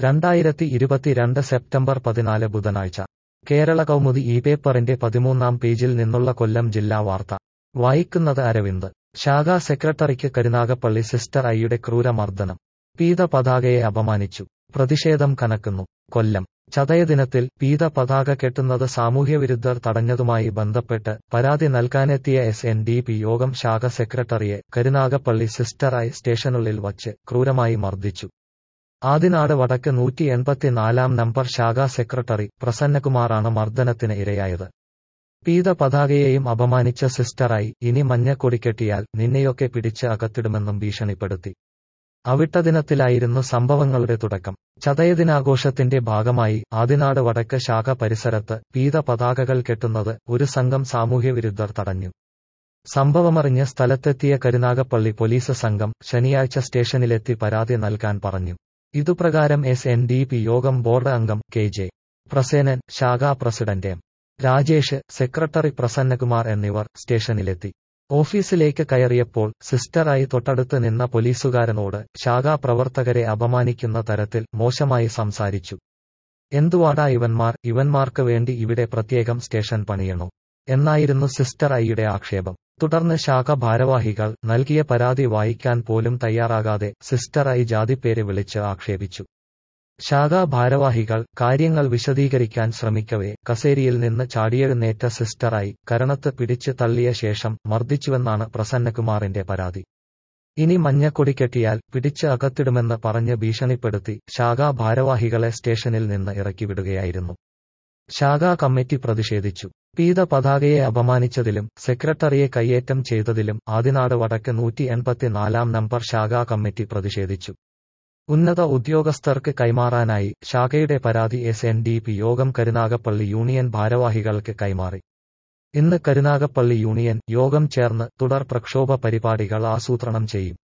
രണ്ടായിരത്തി ഇരുപത്തിരണ്ട് സെപ്റ്റംബർ പതിനാല് ബുധനാഴ്ച കേരള കൗമുദി ഈ പേപ്പറിന്റെ പതിമൂന്നാം പേജിൽ നിന്നുള്ള കൊല്ലം ജില്ലാ വാർത്ത വായിക്കുന്നത് അരവിന്ദ് ശാഖാ സെക്രട്ടറിക്ക് കരുനാഗപ്പള്ളി സിസ്റ്റർ ഐയുടെ ക്രൂരമർദ്ദനം പീത പതാകയെ അപമാനിച്ചു പ്രതിഷേധം കനക്കുന്നു കൊല്ലം ചതയദിനത്തിൽ പീത പതാക കെട്ടുന്നത് സാമൂഹ്യവിരുദ്ധർ തടഞ്ഞതുമായി ബന്ധപ്പെട്ട് പരാതി നൽകാനെത്തിയ S N D P Yogam ശാഖ സെക്രട്ടറിയെ കരുനാഗപ്പള്ളി സിസ്റ്റർ ഐ സ്റ്റേഷനുള്ളിൽ വച്ച് ക്രൂരമായി മർദ്ദിച്ചു ആദിനാട് വടക്ക് നൂറ്റി എൺപത്തിനാലാം നമ്പർ ശാഖാ സെക്രട്ടറി പ്രസന്നകുമാറാണ് മർദ്ദനത്തിന് ഇരയായത് പീത പതാകയെയും അപമാനിച്ച സിസ്റ്ററായി ഇനി മഞ്ഞക്കൊടി കെട്ടിയാൽ നിന്നെയൊക്കെ പിടിച്ച് അകത്തിടുമെന്നും ഭീഷണിപ്പെടുത്തി അവിട്ടദിനത്തിലായിരുന്നു സംഭവങ്ങളുടെ തുടക്കം ചതയദിനാഘോഷത്തിന്റെ ഭാഗമായി ആദിനാട് വടക്ക് ശാഖ പരിസരത്ത് പീത പതാകകൾ കെട്ടുന്നത് ഒരു സംഘം സാമൂഹ്യവിരുദ്ധർ തടഞ്ഞു സംഭവമറിഞ്ഞ് സ്ഥലത്തെത്തിയ കരുനാഗപ്പള്ളി പോലീസ് സംഘം ശനിയാഴ്ച സ്റ്റേഷനിലെത്തി പരാതി നൽകാൻ പറഞ്ഞു ഇതുപ്രകാരം S N D P Yogam board അംഗം കെ ജെ പ്രസേനൻ ശാഖാ president M Rajesh secretary Prasannakumar എന്നിവർ സ്റ്റേഷനിലെത്തി ഓഫീസിലേക്ക് കയറിയപ്പോൾ സിസ്റ്ററായി തൊട്ടടുത്ത് നിന്ന പോലീസുകാരനോട് ശാഖാ പ്രവർത്തകരെ അപമാനിക്കുന്ന തരത്തിൽ മോശമായി സംസാരിച്ചു എന്തുവാടാ ഇവന്മാർ ഇവന്മാർക്ക് വേണ്ടി ഇവിടെ പ്രത്യേകം സ്റ്റേഷൻ പണിയണോ എന്നായിരുന്നു സിസ്റ്റർ ഐയുടെ ആക്ഷേപം തുടർന്ന് ശാഖ ഭാരവാഹികൾ നൽകിയ പരാതി വായിക്കാൻ പോലും തയ്യാറാകാതെ സിസ്റ്റർ ഐ ജാതിപ്പേര് വിളിച്ച് ആക്ഷേപിച്ചു ശാഖാ ഭാരവാഹികൾ കാര്യങ്ങൾ വിശദീകരിക്കാൻ ശ്രമിക്കവേ കസേരിയിൽ നിന്ന് ചാടിയെഴുന്നേറ്റ സിസ്റ്ററായി കരണത്ത് പിടിച്ച് തള്ളിയ ശേഷം മർദ്ദിച്ചുവെന്നാണ് പ്രസന്നകുമാറിന്റെ പരാതി ഇനി മഞ്ഞക്കൊടി കെട്ടിയാൽ പിടിച്ച് അകത്തിടുമെന്ന് പറഞ്ഞ് ഭീഷണിപ്പെടുത്തി ശാഖാ ഭാരവാഹികളെ സ്റ്റേഷനിൽ നിന്ന് ഇറക്കിവിടുകയായിരുന്നു ശാഖാ കമ്മിറ്റി പ്രതിഷേധിച്ചു പീത പതാകയെ അപമാനിച്ചതിലും സെക്രട്ടറിയെ കയ്യേറ്റം ചെയ്തതിലും ആദിനാട് വടക്ക് നൂറ്റി എൺപത്തിനാലാം നമ്പർ ശാഖാ കമ്മിറ്റി പ്രതിഷേധിച്ചു ഉന്നത ഉദ്യോഗസ്ഥർക്ക് കൈമാറാനായി ശാഖയുടെ പരാതി എസ് എൻ ഡി പി യോഗം കരുനാഗപ്പള്ളി യൂണിയൻ ഭാരവാഹികൾക്ക് കൈമാറി ഇന്ന് കരുനാഗപ്പള്ളി യൂണിയൻ യോഗം ചേർന്ന് തുടർ പ്രക്ഷോഭ പരിപാടികൾ ആസൂത്രണം ചെയ്യും